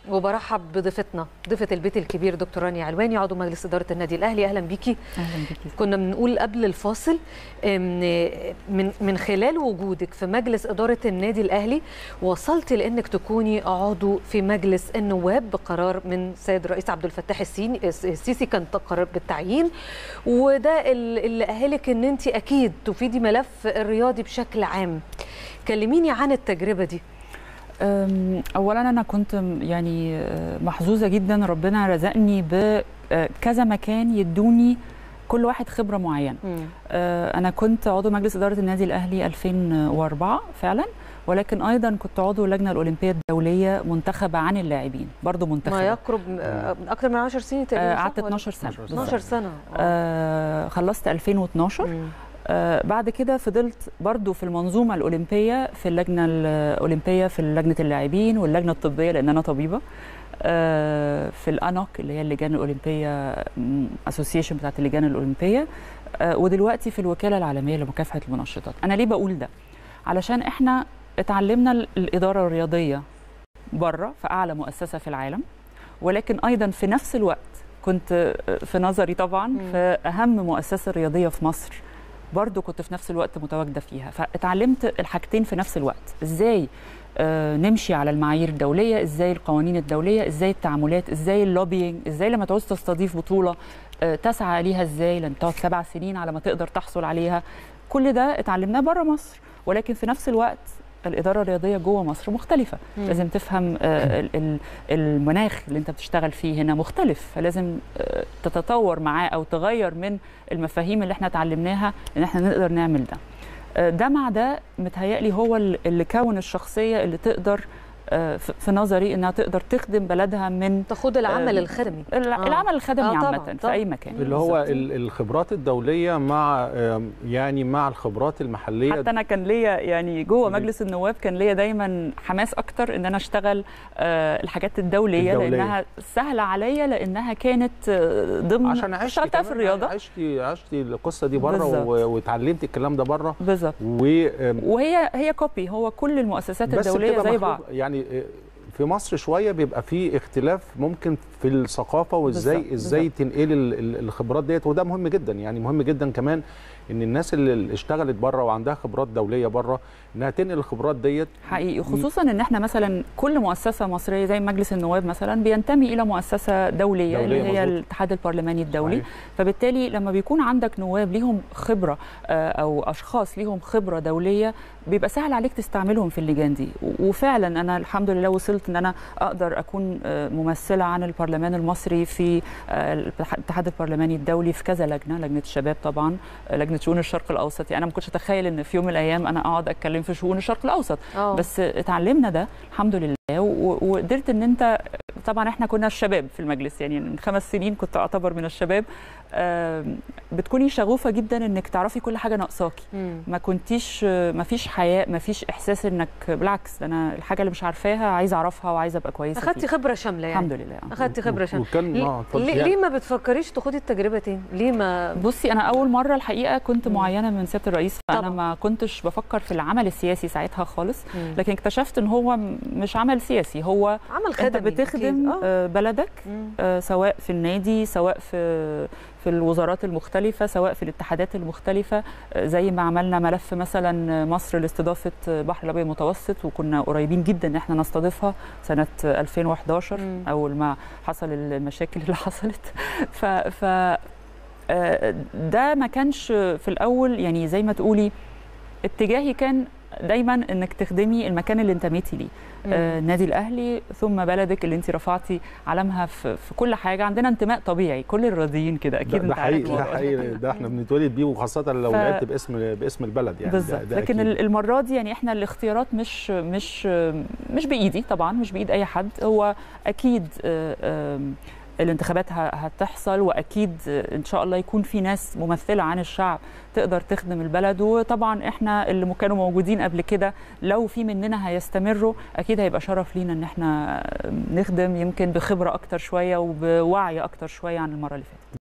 وبرحب بضيفتنا ضيفه البيت الكبير دكتور رانيا علواني عضو مجلس اداره النادي الاهلي اهلا بيكي اهلا بيكي كنا بنقول قبل الفاصل إن من من خلال وجودك في مجلس اداره النادي الاهلي وصلت لانك تكوني عضو في مجلس النواب بقرار من سيد الرئيس عبد الفتاح السيني السيسي كان قرار بالتعيين وده اللي اهلك ان انت اكيد تفيدي ملف الرياضي بشكل عام كلميني عن التجربه دي أم، اولا انا كنت م- يعني آه، محظوظه جدا ربنا رزقني بكذا مكان يدوني كل واحد خبره معينه مم. آه، انا كنت عضو مجلس اداره النادي الاهلي 2004 فعلا ولكن ايضا كنت عضو اللجنه الاولمبيه الدوليه منتخبه عن اللاعبين برضو ما منتخبه يقرب آه، من اكثر من 10 سنين تقريبا آه، صح قعدت ولا؟ 12 سنه 12 بالظبط. 12 سنه آه. آه خلصت 2012 مم. آه بعد كده فضلت برضو في المنظومة الأولمبية في اللجنة الأولمبية في لجنة اللاعبين واللجنة الطبية لأن أنا طبيبة آه في الأنوك اللي هي اللجان الأولمبية أسوسيشن بتاعت اللجان الأولمبية آه ودلوقتي في الوكالة العالمية لمكافحة المنشطات أنا ليه بقول ده؟ علشان إحنا اتعلمنا ال- الإدارة الرياضية بره في أعلى مؤسسة في العالم ولكن أيضا في نفس الوقت كنت آه، في نظري طبعا مم. في أهم مؤسسة رياضية في مصر برضو كنت في نفس الوقت متواجدة فيها فاتعلمت الحاجتين في نفس الوقت ازاي آه، نمشي على المعايير الدولية ازاي القوانين الدولية ازاي التعاملات ازاي اللوبينج ازاي لما تعوز تستضيف بطولة آه، تسعى ليها ازاي لان تقعد سبع سنين على ما تقدر تحصل عليها كل ده اتعلمناه بره مصر ولكن في نفس الوقت الإدارة الرياضية جوه مصر مختلفة مم. لازم تفهم آه، ال- ال- المناخ اللي انت بتشتغل فيه هنا مختلف فلازم آه، تتطور معاه او تغير من المفاهيم اللي احنا اتعلمناها ان احنا نقدر نعمل ده آه، ده مع ده متهيألي هو ال- اللي كون الشخصية اللي تقدر آه، في في نظري انها تقدر تخدم بلدها من تاخد العمل آه، الخدمي الع- آه. العمل الخدمي آه، طبعاً، عامة في طبعاً. أي مكان اللي هو بالظبط. ال- الخبرات الدوليه مع آم، يعني مع الخبرات المحليه حتى انا كان ليا يعني جوه ليه؟ مجلس النواب كان ليا دايما حماس اكتر ان انا اشتغل آه، الحاجات الدوليه, الدولية. لانها سهله عليا لانها كانت آه، ضمن عشان عشتي اشتغلتها في كمان، الرياضه عشتي عشتي القصه دي بره بالظبط. و- واتعلمتي الكلام ده بره بالظبط و آم، وهي هي كوبي هو كل المؤسسات بس الدوليه بتبقى زي محبوب- بعض يعني آه، في مصر شويه بيبقى في اختلاف ممكن في الثقافه وازاي بالظبط، ازاي بالظبط. تنقلي ال- ال- الخبرات ديت وده مهم جدا يعني مهم جدا كمان ان الناس اللي اشتغلت بره وعندها خبرات دوليه بره انها تنقل الخبرات ديت حقيقي خصوصا ان احنا مثلا كل مؤسسه مصريه زي مجلس النواب مثلا بينتمي الى مؤسسه دوليه, دولية، اللي هي مظبوط. الاتحاد البرلماني الدولي صحيح. فبالتالي لما بيكون عندك نواب ليهم خبره آه، او اشخاص ليهم خبره دوليه بيبقى سهل عليك تستعملهم في اللجان دي و- وفعلا انا الحمد لله وصلت ان انا اقدر اكون آه، ممثله عن البرلمان المصري في آه، الاتحاد البرلماني الدولي في كذا لجنه لجنه الشباب طبعا آه، لجنه شؤون الشرق الاوسط يعني انا ما كنتش اتخيل ان في يوم من الايام انا اقعد اتكلم في شؤون الشرق الاوسط آه. بس اتعلمنا ده الحمد لله و- وقدرت ان انت طبعا احنا كنا الشباب في المجلس يعني من خمس سنين كنت اعتبر من الشباب آم، بتكوني شغوفه جدا انك تعرفي كل حاجه ناقصاكي مم. ما كنتيش ما فيش حياء ما فيش احساس انك بالعكس ده انا الحاجه اللي مش عارفاها عايزه اعرفها وعايزه ابقى كويسه اخدتي فيها. خبره شامله يعني الحمد لله آه. اخدتي خبره شامله وكان اه ليه, اتفضل. ليه, يعني ليه ما بتفكريش تاخدي التجربه تاني ليه ما بصي انا اول مره الحقيقه كنت مم. معينه من سياده الرئيس فانا طبعاً. ما كنتش بفكر في العمل السياسي ساعتها خالص مم. لكن اكتشفت ان هو م- مش عمل سياسي هو عمل انت خدمي بتخدم أكيد. آه. آه، بلدك مم. آه، سواء في النادي سواء في في الوزارات المختلفة سواء في الاتحادات المختلفة آه، زي ما عملنا ملف مثلا مصر لاستضافة بحر الأبيض المتوسط وكنا قريبين جدا ان احنا نستضيفها سنة 2011 مم. أول ما حصل المشاكل اللي حصلت ف, ف آه، ده ما كانش في الأول يعني زي ما تقولي اتجاهي كان دايما انك تخدمي المكان اللي انتميتي ليه آه، النادي الاهلي ثم بلدك اللي انت رفعتي علمها في, في كل حاجه عندنا انتماء طبيعي كل الراضيين كده اكيد ده, ده انت عارف حقيقي ده الموضوع ده. حقيقي ده احنا بنتولد بيه وخاصه لو ف- لعبت باسم باسم البلد يعني ده- بالظبط ده لكن أكيد. ال- المره دي يعني احنا الاختيارات مش مش مش بايدي طبعا مش بايد اي حد هو اكيد آه، آم، الانتخابات ه- هتحصل واكيد آه، ان شاء الله يكون في ناس ممثله عن الشعب تقدر تخدم البلد وطبعا احنا اللي كانوا موجودين قبل كده لو في مننا هيستمروا اكيد هيبقى شرف لينا ان احنا نخدم يمكن بخبره اكتر شويه وبوعي اكتر شويه عن المره اللي فاتت